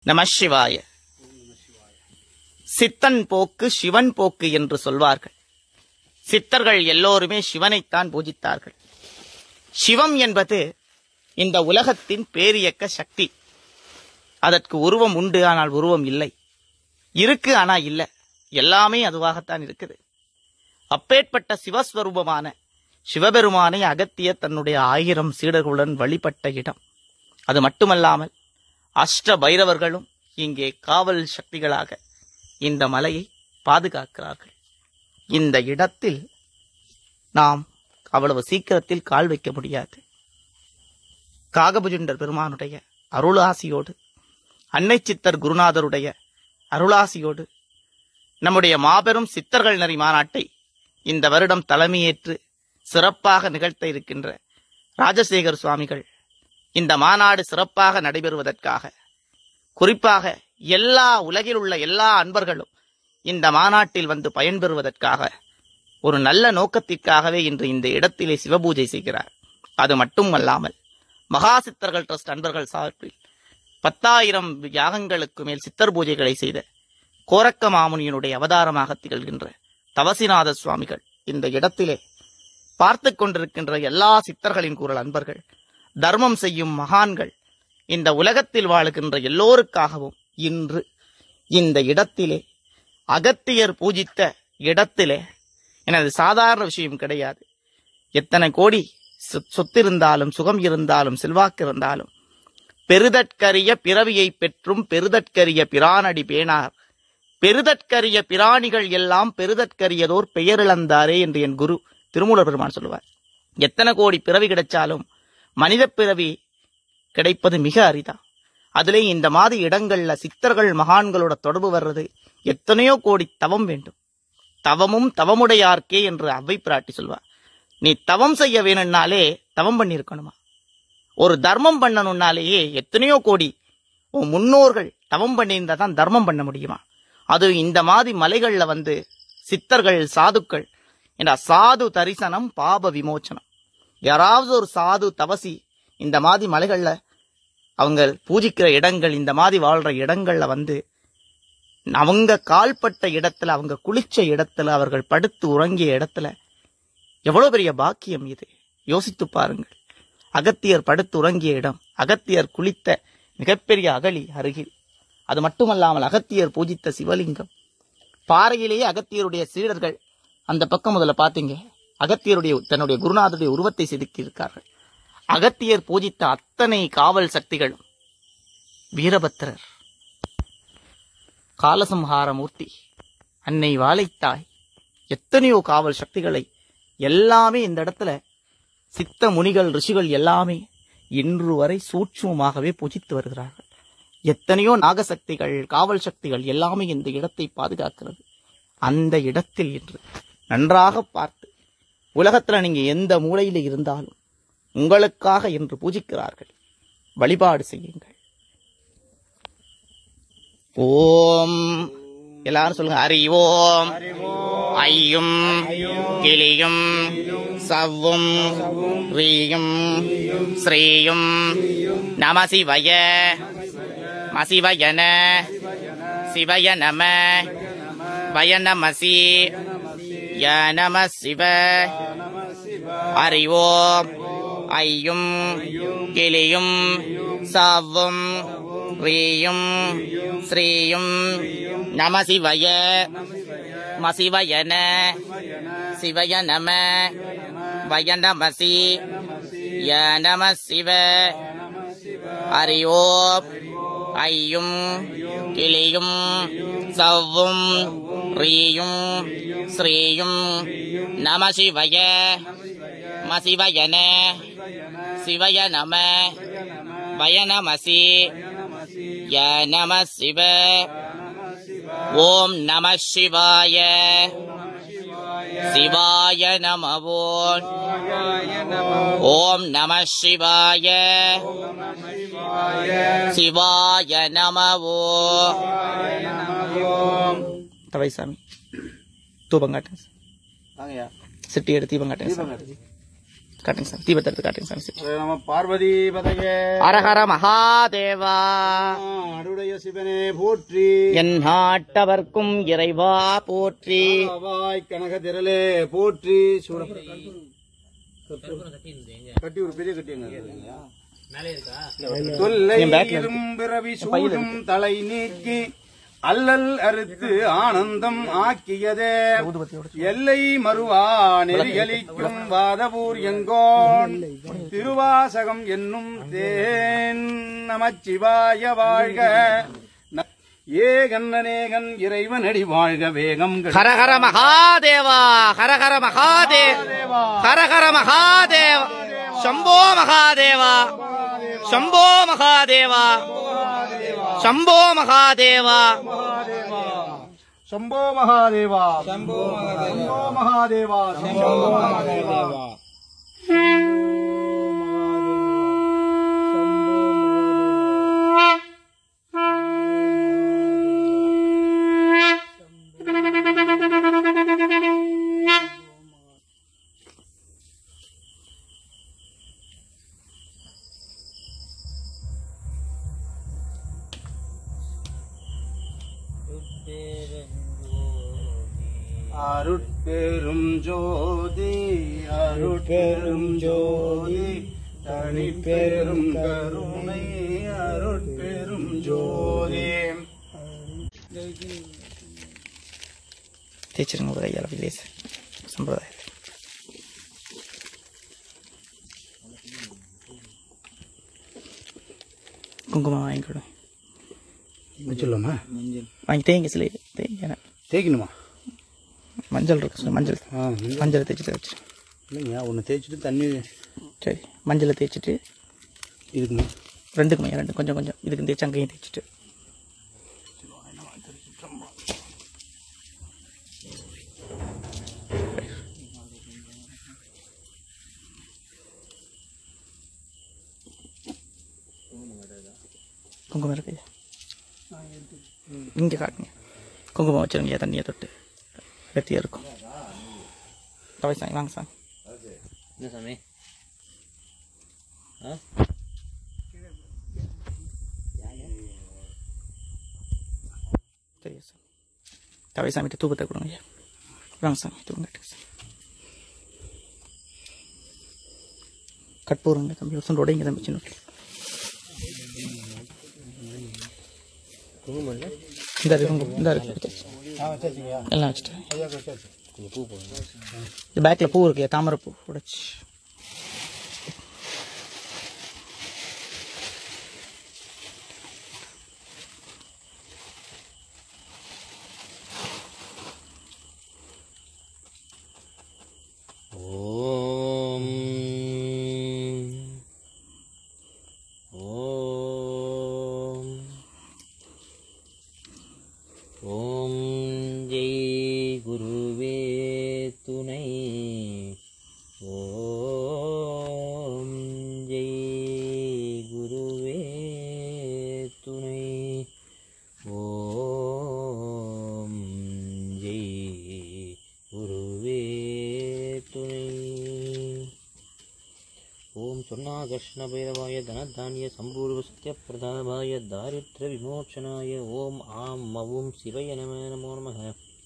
நம சிவாய சித்தன் போக்கு சிவன் போக்கு என்று சொல்வார்கள் சித்தர்கள் எல்லோருமே சிவனைத்தான் பூஜித்தார்கள் சிவம் என்பது இந்த உலகத்தின் பேரியக்க சக்தி அதற்கு உருவம் உண்டு ஆனால் உருவம் இல்லை இருக்கு ஆனா இல்ல எல்லாமே அதுவாகத்தான் இருக்குது அப்பேற்பட்ட சிவஸ்வரூபமான சிவபெருமானை அகத்திய தன்னுடைய ஆயிரம் சீடர்களுடன் வழிபட்ட இடம் அது மட்டுமல்லாமல் அஷ்ட பைரவர்களும் இங்கே காவல் சக்திகளாக இந்த மலையை பாதுகாக்கிறார்கள் இந்த இடத்தில் நாம் அவ்வளவு சீக்கிரத்தில் கால் வைக்க முடியாது காகபுஜுண்டர் பெருமானுடைய அருளாசியோடு அன்னை சித்தர் குருநாதருடைய அருளாசியோடு நம்முடைய மாபெரும் சித்தர்கள் நெறி மாநாட்டை இந்த வருடம் தலைமையேற்று சிறப்பாக நிகழ்த்த இருக்கின்ற ராஜசேகர் சுவாமிகள் இந்த மாநாடு சிறப்பாக நடைபெறுவதற்காக குறிப்பாக எல்லா உலகில் உள்ள எல்லா அன்பர்களும் இந்த மாநாட்டில் வந்து பயன்பெறுவதற்காக ஒரு நல்ல நோக்கத்திற்காகவே இன்று இந்த இடத்திலே சிவபூஜை செய்கிறார் அது மட்டுமல்லாமல் மகா சித்தர்கள் ட்ரஸ்ட் அன்பர்கள் சார்பில் பத்தாயிரம் யாகங்களுக்கு மேல் சித்தர் பூஜைகளை செய்த கோரக்க மாமுனியினுடைய அவதாரமாக திகழ்கின்ற தவசிநாத சுவாமிகள் இந்த இடத்திலே பார்த்து கொண்டிருக்கின்ற எல்லா சித்தர்களின் குரல் அன்பர்கள் தர்மம் செய்யும் மகான்கள் இந்த உலகத்தில் வாழுகின்ற எல்லோருக்காகவும் இன்று இந்த இடத்திலே அகத்தியர் பூஜித்த இடத்திலே எனது சாதாரண விஷயம் கிடையாது எத்தனை கோடி சொ- சொத்து இருந்தாலும் சுகம் இருந்தாலும் செல்வாக்கு இருந்தாலும் பெருதற்கரிய பிறவியை பெற்றும் பெருதற்கரிய பிரானடி பேணார் பெருதற்கரிய பிராணிகள் எல்லாம் பெருதற்கரியதோர் பெயரிழந்தாரே என்று என் குரு திருமூலர் பெருமான் சொல்லுவார் எத்தனை கோடி பிறவி கிடைச்சாலும் மனித பிறவி கிடைப்பது மிக அரிதா அதிலே இந்த மாதிரி இடங்கள்ல சித்தர்கள் மகான்களோட தொடர்பு வர்றது எத்தனையோ கோடி தவம் வேண்டும் தவமும் தவமுடையார்க்கே என்று அவ்வை பிராட்டி சொல்வார் நீ தவம் செய்ய வேணும்னாலே தவம் பண்ணியிருக்கணுமா ஒரு தர்மம் பண்ணணும்னாலேயே எத்தனையோ கோடி உன் முன்னோர்கள் தவம் பண்ணியிருந்தா தான் தர்மம் பண்ண முடியுமா அது இந்த மாதிரி மலைகள்ல வந்து சித்தர்கள் சாதுக்கள் என்ற சாது தரிசனம் பாப விமோச்சனம் யாராவது ஒரு சாது தவசி இந்த மாதிரி மலைகள்ல அவங்க பூஜிக்கிற இடங்கள் இந்த மாதிரி வாழ்ற இடங்கள்ல வந்து அவங்க கால்பட்ட இடத்துல அவங்க குளிச்ச இடத்துல அவர்கள் படுத்து உறங்கிய இடத்துல எவ்வளவு பெரிய பாக்கியம் இது யோசித்து பாருங்கள் அகத்தியர் படுத்து உறங்கிய இடம் அகத்தியர் குளித்த மிகப்பெரிய அகழி அருகில் அது மட்டுமல்லாமல் அகத்தியர் பூஜித்த சிவலிங்கம் பாறையிலேயே அகத்தியருடைய சீடர்கள் அந்த பக்கம் முதல்ல பாத்தீங்க அகத்தியருடைய தன்னுடைய குருநாதருடைய உருவத்தை செதுக்கி இருக்கார்கள் அகத்தியர் பூஜித்த அத்தனை காவல் சக்திகளும் வீரபத்திரர் காலசம்ஹார மூர்த்தி அன்னை வாழைத்தாய் எத்தனையோ காவல் சக்திகளை எல்லாமே இந்த இடத்துல சித்த முனிகள் ரிஷிகள் எல்லாமே இன்று வரை சூட்சுமமாகவே பூஜித்து வருகிறார்கள் எத்தனையோ நாகசக்திகள் காவல் சக்திகள் எல்லாமே இந்த இடத்தை பாதுகாக்கிறது அந்த இடத்தில் இன்று நன்றாக பார்த்து உலகத்துல நீங்க எந்த மூலையில இருந்தாலும் உங்களுக்காக என்று பூஜிக்கிறார்கள் வழிபாடு செய்யுங்கள் ஓம் எல்லாரும் சொல்லுங்க ஹரி ஓம் ஐயும் கிளியும் சவ்வும் ரீயும் ஸ்ரீயும் நம சிவய மசிவயன சிவய நம வய நமசி ய நம சிவ ஹரி ஓம் ஐயும் கிளியும் சாவும் ரீயும் ஸ்ரீயும் நம சிவய மசிவயன சிவய நம வய நமசி ய நம சிவ ஹரி ஓம் ஐயும் கிளியும் சவ்வும் ரீயும் ஸ்ரீயும் நம சிவய மசிவயன சிவய நம வய நமசி ய நம சிவ ஓம் நம சிவாய சிவாய நம ஓம் ஓம் நம சிவாய சிவாய நம ஓம் தவைசாமி தூபம் காட்டுங்க வாங்கய்யா சிட்டி எடுத்து தீபம் காட்டுங்க சாமி. தீபம் காட்டுது காட்டுங்க சாமி தீபத்தை எடுத்து காட்டுங்க சாமி சரி. நம பார்வதி பதையே அரஹர மகாதேவா அருடைய சிவனே போற்றி என் நாட்டவர்க்கும் இறைவா போற்றி வாய் கனக திரளே போற்றி சூட கட்டி ஒரு பெரிய கட்டி எங்க தொல்லை இரும்பிறவி சூழும் தலை நீக்கி அல்லல் அறுத்து ஆனந்தம் ஆக்கியதே எல்லை மறுவா நெறிகளிக்கும் வாதவூர் எங்கோன் திருவாசகம் என்னும் தேன் நமச்சிவாய வாழ்க ந- ஏகன்னநேகன் இறைவனடி வாழ்க வேகம் கெடு- ஹரஹர மகாதேவா ஹரஹர மகாதேவ் ஹரஹர மகாதேவ சம்போ மகாதேவா சம்போ மகாதேவா சம்போ மகாதேவா சம்போ மகாதேவா சம்போ மகாதேவா சம்போ மகாதேவா அருட்பெரும் ஜோதி அருட்பெரும் ஜோதி தனிப்பெரும் கருணை அருட்பெரும் ஜோதி தேய்ச்சிருங்க ஒரு ஐயா வில்லேஜ் சம்பிரதாயம் குங்குமம் வாங்கிக்கொடு வச்சுடலாமா வாங்கி தேங்க சிலை தேங்க தேய்க்கணுமா மஞ்சள் இருக்கு சார் மஞ்சள் ஆ மஞ்சளை தேய்ச்சிட்டு வச்சு இல்லைங்க ஒன்று தேய்ச்சிட்டு தண்ணி சரி மஞ்சளை தேய்ச்சிட்டு இருக்குமா ரெண்டுக்குமே ரெண்டு கொஞ்சம் கொஞ்சம் இதுக்கு தேய்ச்சி அங்கேயும் தேய்ச்சிட்டு குங்குமம் இருக்கு இங்கே காட்டுங்க குங்குமம் வச்சிருங்க தண்ணியை தொட்டு வெட்டியாக இருக்கும் ரவை சாமி வாங்க சாமி என்ன சாமி ஆ சரியா சாமி ரவை சாமிகிட்ட தூக்கத்தை கொடுங்க ஐயா வாங்க சாமி தூங்க கட்டுங்க சாமி கற்பூரங்க தம்பி ஒரு சொந்த உடைங்க தம்பி சின்ன இந்த இருக்கு குங்குமம், இந்த இருக்கு எடுத்தாச்சு. எல்லாம் வச்சுட்டேன் இது பேக்கில் பூ இருக்கு தாமரை பூ உடைச்சு ஓம் ஓம் ஓம் ஜெய் குருவே துணை ஓம் ஜெய் குருவே துணை ஓம் ஜெய் குருவே துணை ஓம் சொர்ணாகர்ஷ்ண பைரவாய தனதானிய சம்பூர்வ சத்யப்பிரதாபாய தாரித்ர விமோச்சனாய ஓம் ஆம் மவும் சிவய நம நமோ நமக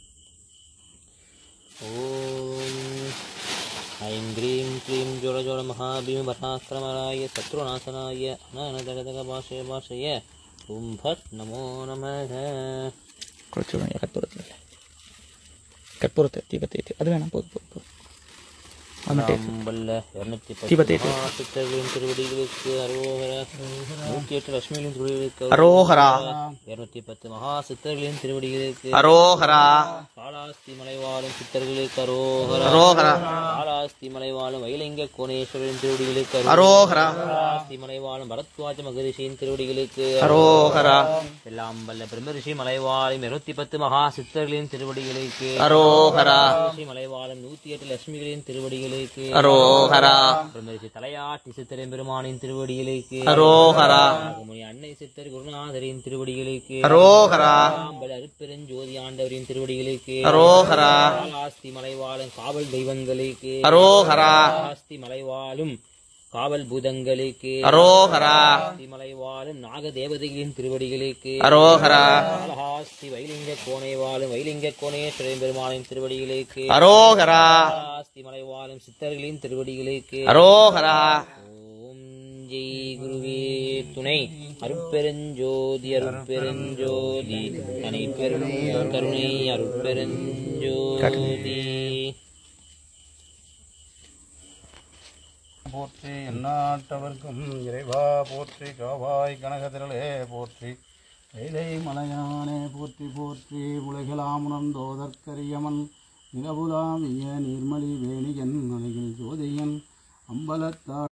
ஓம் ஐம் க்ரீம் க்ளீம் ஜோரஜோர மகாபீம பராக்கிரமராய சத்ருநாசனாய அனநதகதக பாஷய பாஷய ஓம் பட் நமோ நமக குறைச்சி விடுங்க கற்பூரத்தில் கற்பூரத்தை தீபத்தை ஏற்றி அது வேணாம் போதும் போதும் போதும் அது மட்டும் ஏத்து. வல்ல இருநூத்தி தீபத்தை பத்து ஏத்து. சித்தர்களின் திருவடிகளுக்கு அரோகர நூத்தி எட்டு லட்சுமிகளின் திருவடிகளுக்கு அரோகரா இருநூத்தி பத்து மகா சித்தர்களின் திருவடிகளுக்கு அரோகரா காளாஸ்தி மலைவாழும் சித்தர்களுக்கு அரோகரா அரோகரா காளாஸ்தி மலைவாழும் வைலிங்க கோணேஸ்வரரின் திருவடிகளுக்கு அரோகரா காளாஸ்தி மலைவாழும் பரத்வாஜ மகரிஷியின் திருவடிகளுக்கு அரோகரா எல்லாம் வல்ல பிரம்மரிஷி மலைவாழும் இருநூத்தி பத்து மகா சித்தர்களின் திருவடிகளுக்கு அரோகரா பிரம்மரிஷி மலைவாழும் நூத்தி எட்டு லட்சுமிகளின் திருவடிகளுக்கு அரோகரா பிரம்மரிஷி தலையாட்டி சித்தரின் பெருமானின் திருவடிகளுக்கு அரோகரா நாகமுனி அன்னை சித்தர் குருநாதரின் திருவடிகளுக்கு அரோகரா ஆம்பல் அருப்பெருஞ்சோதி ஆண்டவரின் திருவடிகளுக்கு அரோகரா காலாஸ்தி மலைவாழும் காவல் தெய்வங்களுக்கு அரோகரா காலாஸ்தி மலைவாழும் காவல் பூதங்களுக்கு அரோகரா காலாஸ்தி மலைவாழும் நாக தேவதைகளின் திருவடிகளுக்கு அரோகரா காலஹாஸ்தி வைலிங்க கோணை வாழும் வைலிங்க கோணேஸ்வரன் பெருமாளின் திருவடிகளுக்கு அரோகரா காலாஸ்தி மலைவாழும் சித்தர்களின் திருவடிகளுக்கு அரோகரா ஓம் ஜெய் குருவே துணை அருட்பெருஞ்சோதி அருட்பெருஞ்சோதி தனி பெரும் கருணை அருட்பெருஞ்சோதி போற்றி எந்நாட்டவர்க்கும் இறைவா போற்றி காவாய் கனகதிரளே போற்றி கைலை மலையானே போற்றி போற்றி உலகெலாம் உணர்ந்தோதற்கரியமன் நிலவுலாவிய நீர்மலி வேணியன் அலைகள் ஜோதியன் அம்பலத்தாள்